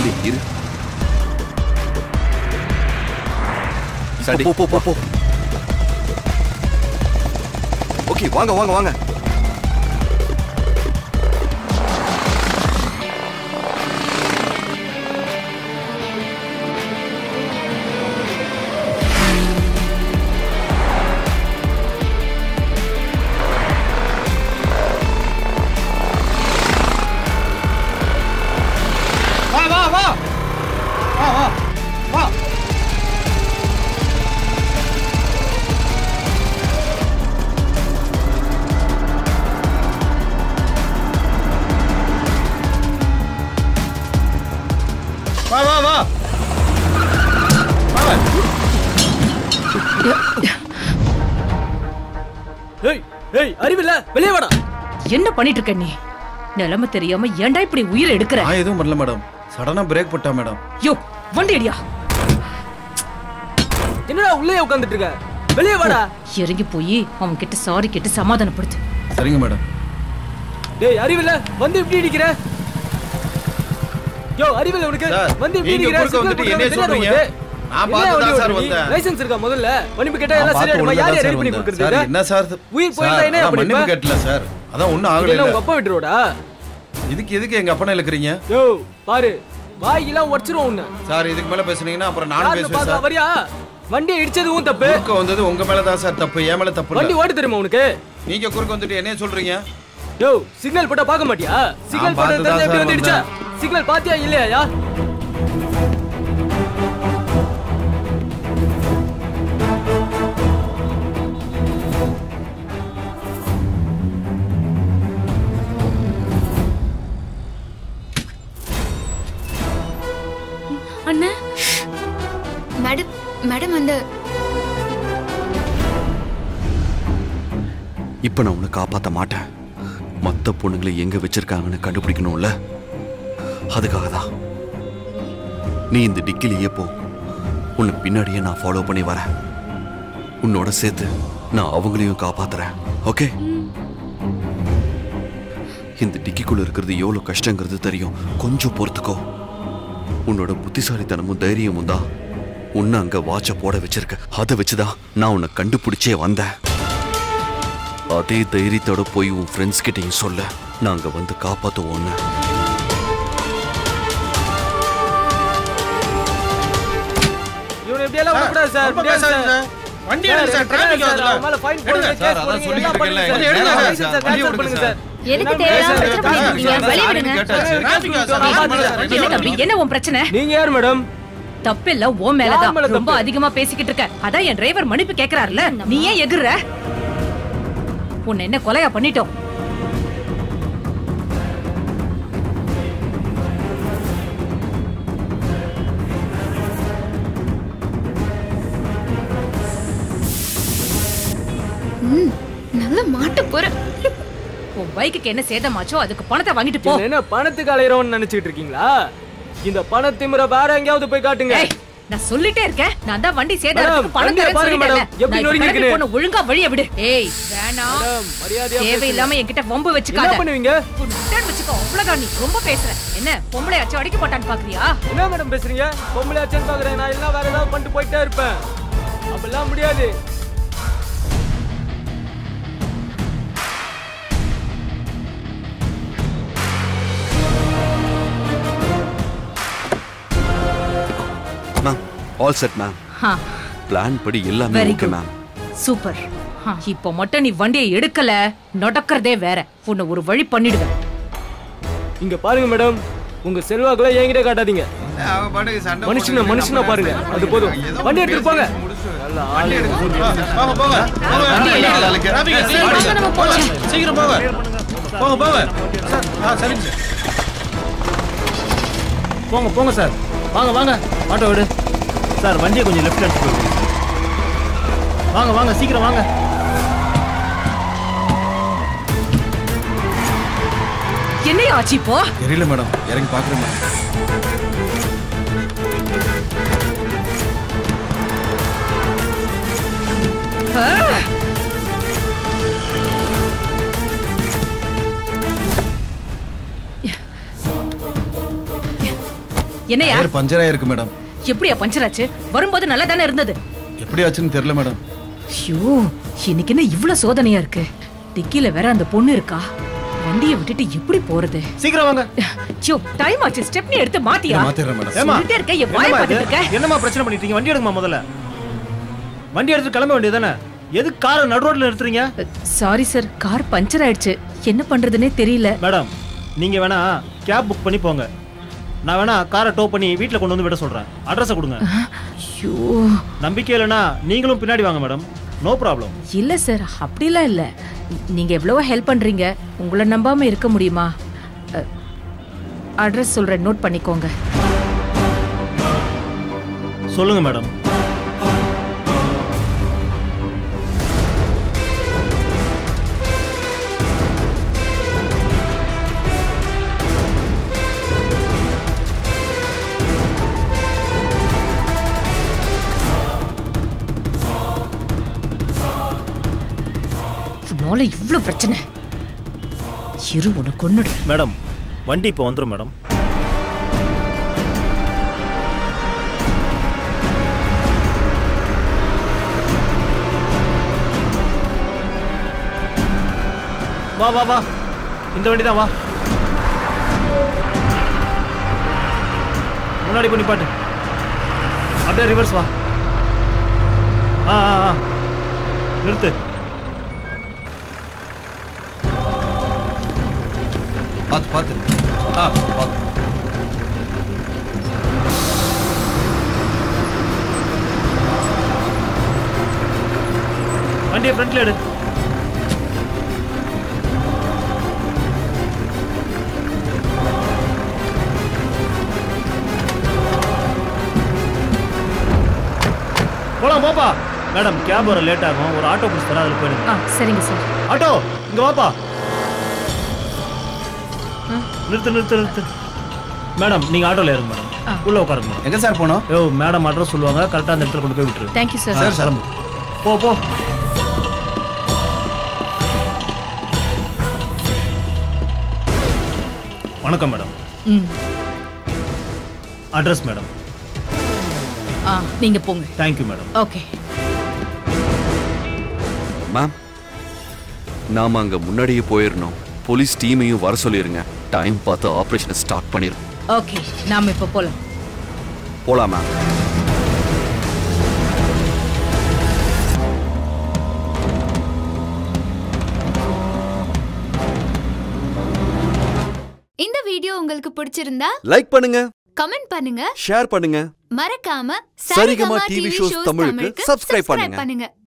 சாண்டி இரு சாண்டி போ போ போ போ ஓகே வாங்க வாங்க வாங்க வா வா வா வா வா வா வா வா வா ஏய் ஏய் அறிவில்ல வெளியே வாடா என்ன பண்ணிட்டு இருக்க நீ நிலைமை தெரியாம ஏன்டா இப்படி உயிர் எடுக்கிற நான் எதுவும் பண்ணல மேடம் சடனா பிரேக் போட்டா மேடம் யோ வண்டி அடியா என்னடா உள்ளே உட்கார்ந்துட்டு இருக்க வெளியே வாடா இறங்கி போய் அவன் கிட்ட சாரி கேட்டு சமாதானப்படுத்து சரிங்க மேடம் டேய் அறிவில்ல வந்து இப்படி அடிக்கிற யோ அறிவில்ல உனக்கு சார், வந்து இப்படி நீங்க அடிக்கிற குறுக்க சிக்னல் வந்துட்டு போடுறது என்னைய தெரியாதா சொல்றீங்க? உனக்கு? நான் என்ன பார்த்து வண்டி தான் சார் ஓட்டுற நீ? வந்தேன். லைசென்ஸ் இருக்கா முதல்ல மன்னிப்பு கேட்டா நான் எல்லாம் பார்த்து சரியாயிடுமா ஒழுங்கா யார் தான் யார் சார் பண்ணி வந்தேன். கொடுக்கறது சார், என்ன சார் உயிர் போயிருந்தா என்ன சார், அதான் பண்ணிப்ப? மன்னிப்பு கேட்டல சார் அதான் ஒண்ணும் ஆகல இதெல்லாம் இல்ல உங்க அப்பா விட்டுருவோடா இதுக்கு எதுக்கு எங்க அப்பனை இழுக்கிறீங்க யோ பாரு வாயெல்லாம் உடைச்சிரும் உன்னை சார் இதுக்கு மேல பேசுனீங்கன்னா அப்புறம் நானும் யாருன்னு பேசுவேன் பாக்க சார் வரியா வண்டி இடிச்சதும் தப்பு குறுக்க வந்தது உங்க மேல தான் சார் தப்பு என் மேல தப்பு வண்டி இல்ல ஓட்ட தெரியுமா உனக்கு நீங்க குறுக்க வந்துட்டு என்னைய சொல்றீங்க யோ சிக்னல் போட்டா பார்க்க மாட்டியா சிக்னல் பார்த்து போட்டா தான் தெரிஞ்சா எப்படி சார் வந்து இடிச்சா சிக்னல் பாத்தியா இல்லையா அண்ணா மேடம் மேடம் அந்த இப்ப நான் உன்னை காப்பாத்த மாட்டேன் மத்த பொண்ணுங்களை எங்க வச்சிருக்காங்கன்னு கண்டுபிடிக்கணும்ல அதுக்காக தான் நீ இந்த டிக்கிலேயே போ உன்னை பின்னாடியே நான் ஃபாலோ பண்ணி வரேன் உன்னோட சேர்த்து நான் அவங்களையும் காப்பாத்துறேன் ஓகே இந்த டிக்கிக்குள்ள இருக்கிறது எவ்வளவு கஷ்டங்கிறது தெரியும் கொஞ்சம் பொறுத்துக்கோ உன்னோட புத்திசாலித்தனமும் தைரியமும் தான் உன்னை அங்க வாட்ச போட வச்சிருக்க அதை வச்சுதான் நான் உன்னை கண்டுபிடிச்சே வந்தேன் அதே தைரியத்தோட போய் உன் ஃப்ரெண்ட்ஸ் கிட்டயும் சொல்ல நாங்க வந்து காப்பாத்துவோன்னு இவனை இப்படி எல்லாம் விடக்கூடாது சார் ரொம்ப முடியாது பேசாதீங்க சார் சார். வண்டி எடுங்க சார் டிராபிக் ஆகுதுல அவன் மேல fine எடுங்க போடுங்க, சார் case அதான் போடுங்க, சொல்லிட்டு எல்லாம் பண்ணுங்க இருக்கேன்ல சார். எடுங்க license சார் அ வண்டி cancel விடுங்க பண்ணுங்க சார் சார். எதுக்கு தேவையில்லாம பிரச்சனை பண்ணிட்டு இருக்கீங்க வழி விடுங்க என்ன தம்பி என்ன உன் பிரச்சனை நீங்க யார் மேடம் தப்பு இல்ல ஓ யார் மேலதான் மேல ரொம்ப தப்பு? அதிகமா பேசிக்கிட்டு இருக்க அதான் என் டிரைவர் மன்னிப்பு கேக்குறாருல நீ ஏன் எகுற உன்னை என்ன கொலையா பண்ணிட்டோம் ம், நல்லா மாட்ட போற உன் பைக்குக்கு என்ன சேதமாச்சோ அதுக்கு பணத்தை வாங்கிட்டு போ இவன் என்ன பணத்துக்கு அலையறவன்னு நினைச்சிட்டு இருக்கீங்களா இந்த பணத்திமுற வேற எங்கேயாவது போய் காட்டுங்க ஏய், நான் சொல்லிட்டே இருக்கேன் நான் தான் வண்டி சேதாரத்துக்கு மேடம், பணம் வண்டியை தரேன்னு பாருங்க சொல்லிட்டேன்ல. மேடம், எப்படி நான் இப்ப நொறுங்கி கிளம்பி இருக்குது? போகணும், ஒழுங்கா வழிய விடு ஏய் வேணாம் மேடம், மரியாதையா தேவையில்லாம என்கிட்ட வம்பு என்ன வச்சுக்காத பண்ணுவீங்க புட்டான்னு வச்சுக்கோ அவ்வளவுதான் நீ ரொம்ப பேசுற என்ன பொம்பளை அச்சு அடிக்க மாட்டான்னு பாக்குறியா என்ன மேடம் பேசுறீங்க பொம்பளை ஆச்சுன்னு பாக்குறேன் நான் எல்லாம் வேற ஏதாவது பண்ணிட்டு போயிட்டே இருப்பேன் அப்பெல்லாம் முடியாது மேம் ஆல் செட் மேம் ஹா, பிளான் படி எல்லாமே Very okay good. Ma'am super ஹா, இப்போ மட்டும் நீ வண்டியை எடுக்கல நடக்கிறதே வேற உன்னை ஒரு வழி பண்ணிடுவேன் இங்க பாருங்க மேடம் உங்க செல்வாக்குல என்கிட்ட காட்டாதீங்க அவங்க பாட்டுக்கு சண்டை மனுஷனை போட்டுக்கிட்டு மனுஷனா நம்ம பாருங்க பேசுறாங்க. அது போதும் ஏதோ வண்டி ஒண்ணு எடுத்துட்டு போங்க பேசி முடிச்சுட்டு. நல்ல வண்டி ஆளு. எடுங்க. போங்க, போங்க, போங்க. வண்டி எடுங்க, ஆளுக்கு. traffic ஆ, சீக்கிரம் வாங்க, நம்ம போங்க. போலாம். சீக்கிரம் போங்க போங்க போங்க சார் ஆ சரிங்க சார் போங்க போங்க சார் வாங்க வாங்க ஆட்டோ விடு சார் வண்டியை கொஞ்சம் லெஃப்ட் எடுத்து போயிடுங்க வாங்க வாங்க சீக்கிரம் வாங்க என்னையா ஆச்சு இப்போ தெரியல மேடம் இறங்கி பாக்குறேன் மேடம் ஆ! என்னையா டயர் பஞ்சர் ஆயிருக்கு மேடம் எப்படியா பஞ்சர் ஆச்சு வரும்போது நல்லா தானே இருந்தது எப்படி ஆச்சுன்னு தெரியல மேடம் ஐயோ இன்னைக்கு என்ன இவ்ளோ சோதனையா இருக்கு டிக்கில வேற அந்த பொண்ணு இருக்கா வண்டியை விட்டுட்டு எப்படி போறது சீக்கிரம் வாங்க ஐயோ டைம் ஆச்சு ஸ்டெப்னி எடுத்து மாத்தியா இதை மாத்திடுறேன் மேடம் ஏமா சொல்லிட்டே இருக்க என் வாயை என்னம்மா இது? பார்த்துட்டு இருக்க என்னம்மா பிரச்சனை பண்ணிட்டு இருக்கீங்க வண்டி எடுங்கம்மா முதல்ல வண்டி எடுத்து கிளம்ப வேண்டியதானே எதுக்கு காரை நடு ரோட்ல நிறுத்துறீங்க சாரி சார் கார் பஞ்சர் ஆயிடுச்சு என்ன பண்றதுனே தெரியல மேடம் நீங்க வேணா கேப் புக் பண்ணி போங்க நான் வேணா காரை டோ பண்ணி வீட்ல கொண்டு வந்து விட சொல்றேன் அட்ரஸை கொடுங்க ஐயோ நம்பிக்கை இல்லைன்னா நீங்களும் பின்னாடி வாங்க மேடம் நோ ப்ராப்ளம் இல்ல சார் அப்படிலாம் இல்ல நீங்க எவ்வளவோ ஹெல்ப் பண்றீங்க உங்களை நம்பாம இருக்க முடியுமா அட்ரஸ் சொல்றேன் நோட் பண்ணிக்கோங்க சொல்லுங்க மேடம் உன்னால இவ்ளோ பிரச்சனை இரு உனக்கு கொன்னுடு மேடம் வண்டி இப்போ வந்துடும் மேடம் வா வா வா இந்த வண்டி தான் வா முன்னாடி பண்ணி பாட்டு அப்படியே ரிவர்ஸ் வா ஆ ஆ ஆ நிறுத்து பார்த்து பார்த்து ஆ பார்த்து வண்டியை ஃப்ரண்ட்ல எடு போலாம் போப்பா மேடம் கேப் வர லேட் ஆகும் ஒரு ஆட்டோ பிடிச்சி தரேன் அதில் போயிடுங்க ஆ சரிங்க சார் ஆட்டோ இங்க வாப்பா நிறுத்து நிறுத்து நிறுத்து மேடம் நீங்க ஆட்டோல ஏறுங்க மேடம் ஆ. உள்ள உட்காருங்க மேடம் எங்க சார் போனோம் யோ மேடம் அட்ரஸ் சொல்லுவாங்க கரெக்டாக அந்த இடத்துல கொண்டு போய் விட்டுரு தேங்க்யூ சார் சார் சார் போ போ வணக்கம் மேடம் ம் அட்ரஸ் மேடம் ஆ நீங்க போங்க தேங்க்யூ மேடம் ஓகே மேம் நாம அங்க முன்னாடியே போயிடணும் போலீஸ் டீமையும் வர சொல்லிருங்க டைம் பார்த்து ஆபரேஷனை ஸ்டார்ட் பண்ணிருங்க ஓகே நாம இப்ப போலாம் போலாம் மேம் இந்த வீடியோ உங்களுக்கு பிடிச்சிருந்தா லைக் பண்ணுங்க கமெண்ட் பண்ணுங்க ஷேர் பண்ணுங்க மறக்காம சரிகமா TV shows தமிழுக்கு subscribe பண்ணுங்க. பண்ணுங்க